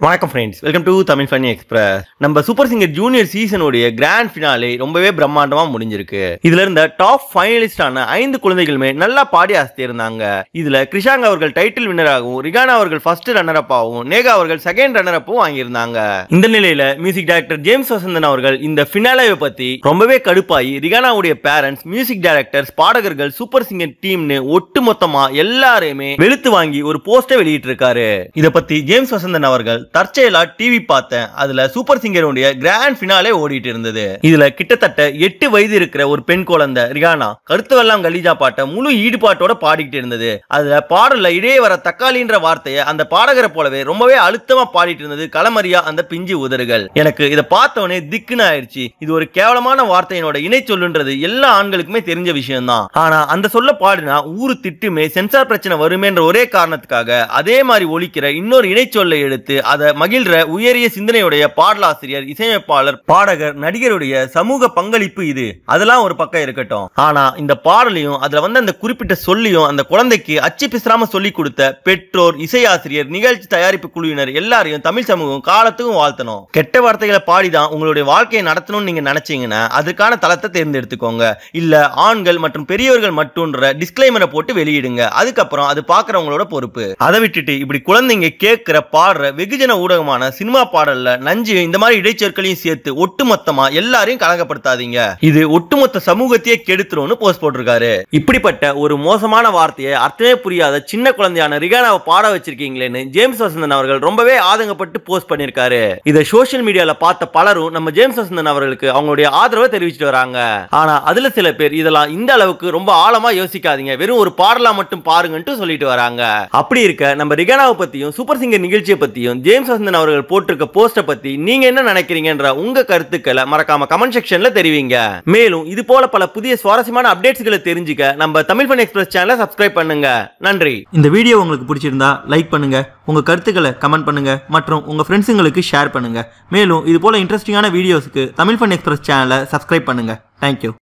வணக்கம் friends welcome to Tamil funny express நம்ம super singer junior சீசனுடைய கிராண்ட் ஃபினாலே ரொம்பவே பிரம்மாண்டமா முடிஞ்சிருக்கு இதுல இருந்த டாப் ஃபைனலிஸ்டான ஐந்து குழந்தைகளுமே நல்லா பாடி இருந்தாங்க இதுல கிருஷாங் அவர்கள் டைட்டில் வின்னராகவும் ரிகானா அவர்கள் ஃபர்ஸ்ட் ரன்னர் அப்பாவும் நேகா அவர்கள் செகண்ட் ரன்னர் அப்பும் வாங்கியிருந்தாங்க இந்த நிலையில மியூசிக் டைரக்டர் ஜேம்ஸ் வசந்தன் அவர்கள் இந்த ஃபினாலேவை பத்தி ரொம்பவே கடுப்பாகி ரிகானாவுடைய பேரண்ட்ஸ் மியூசிக் டைரக்டர்ஸ் பாடகர்கள் சூப்பர் சிங்கர் டீம்னு ஒட்டு மொத்தமா எல்லாரையுமே வெளுத்து வாங்கி ஒரு போஸ்டை வெளியிட்டிருக்காரு இத பத்தி ஜேம்ஸ் வசந்தன் அவர்கள் தற்செயலா டிவி பார்த்தேன் அதுல சூப்பர் சிங்கருடைய கிராண்ட் ஃபினாலே ஓடிட்டு இருந்தது இதுல கிட்டத்தட்ட எட்டு வயது இருக்கிற ஒரு பெண் குழந்தை ரிகானா கருத்து வெல்லாம் கலீஜா பாட்டை முழு ஈடுபாட்டோட பாடிக்கிட்டு இருந்தது அதுல பாடல்ல இடையே வர தக்காளின்ற வார்த்தையை அந்த பாடகரை போலவே ரொம்பவே அழுத்தமா பாடிட்டு இருந்தது களமறியா அந்த பிஞ்சு உதறுகள் எனக்கு இதை பார்த்தவொடனே திக்குன்னு ஆயிடுச்சு இது ஒரு கேவலமான வார்த்தையினோட இணை சொல்லுன்றது எல்லா ஆண்களுக்குமே தெரிஞ்ச விஷயம் தான் ஆனா அந்த சொல்ல பாடினா ஊரு திட்டுமே சென்சார் பிரச்சனை வருமேன்ற ஒரே காரணத்துக்காக அதே மாதிரி ஒலிக்கிற இன்னொரு இணை சொல்லை எடுத்து அதை மகிழ்ற உயரிய சிந்தனையுடைய பாடலாசிரியர் இசையமைப்பாளர் பாடகர் நடிகருடைய சமூக பங்களிப்பு இது அதெல்லாம் ஒரு பக்கம் இருக்கட்டும் ஆனா இந்த பாடலையும் அதுல வந்து அந்த குறிப்பிட்ட சொல்லியும் அந்த குழந்தைக்கு அச்சு பிசுறாம சொல்லி கொடுத்த பெற்றோர் இசையாசிரியர் நிகழ்ச்சி தயாரிப்பு குழுவினர் எல்லாரையும் தமிழ் சமூகம் காலத்துக்கும் வாழ்த்தணும் கெட்ட வார்த்தைகளை பாடிதான் உங்களுடைய வாழ்க்கையை நடத்தணும்னு நீங்க நினைச்சீங்கன்னா அதுக்கான தளத்தை தேர்ந்தெடுத்துக்கோங்க இல்ல ஆண்கள் மற்றும் பெரியவர்கள் மட்டும்ன்ற டிஸ்கிளைமரை போட்டு வெளியிடுங்க அதுக்கப்புறம் அது பாக்குறவங்களோட பொறுப்பு அதை விட்டுட்டு இப்படி குழந்தைங்க கேட்கிற பாடுற வெகுஜன ஊடகமான சினிமா பாடல்ல நஞ்சு இந்த மாதிரி இடைச்சொற்களையும் சேர்த்து ஒட்டுமொத்தமா எல்லாரையும் கலங்கப்படுத்தாதீங்க இது ஒட்டுமொத்த சமூகத்தையே கெடுத்துரும்னு போஸ்ட் போட்டிருக்காரு இப்படிப்பட்ட ஒரு மோசமான வார்த்தையை அர்த்தமே புரியாத சின்ன குழந்தையான ரிகானாவை பாட வச்சிருக்கீங்களேன்னு ஜேம்ஸ் வசந்தன் அவர்கள் ரொம்பவே ஆதங்கப்பட்டு போஸ்ட் பண்ணிருக்காரு இதை சோஷியல் மீடியால பார்த்த பலரும் நம்ம ஜேம்ஸ் வசந்தன் அவர்களுக்கு அவங்களுடைய ஆதரவை தெரிவிச்சிட்டு வராங்க ஆனா அதுல சில பேர் இதெல்லாம் இந்த அளவுக்கு ரொம்ப ஆழமா யோசிக்காதீங்க வெறும் ஒரு பாடலா மட்டும் பாருங்கன்ட்டு சொல்லிட்டு வராங்க அப்படி இருக்க நம்ம ரிகானாவை பத்தியும் சூப்பர் சிங்கர் நிகழ்ச்சியை பத்தியும் ஜேம்ஸ் வசந்தன் அவர்கள் போட்டிருக்க போஸ்டை பத்தி நீங்க என்ன நினைக்கிறீங்கன்ற உங்க கருத்துக்களை மறக்காம கமெண்ட் செக்ஷன்ல தெரிவிங்க மேலும் இது போல பல புதிய சுவாரஸ்யமான அப்டேட்ஸ்களை தெரிஞ்சுக்க நம்ம தமிழ் ஃபன் எக்ஸ்பிரஸ் சேனலை சப்ஸ்கிரைப் பண்ணுங்க நன்றி இந்த வீடியோ உங்களுக்கு பிடிச்சிருந்தா லைக் பண்ணுங்க உங்க கருத்துக்களை கமெண்ட் பண்ணுங்க மற்றும் உங்க ஃப்ரெண்ட்ஸுங்களுக்கு ஷேர் பண்ணுங்க மேலும் இது போல இன்ட்ரெஸ்டிங்கான வீடியோஸ்க்கு தமிழ் ஃபன் எக்ஸ்பிரஸ் சேனலை சப்ஸ்கிரைப் பண்ணுங்க தேங்க்யூ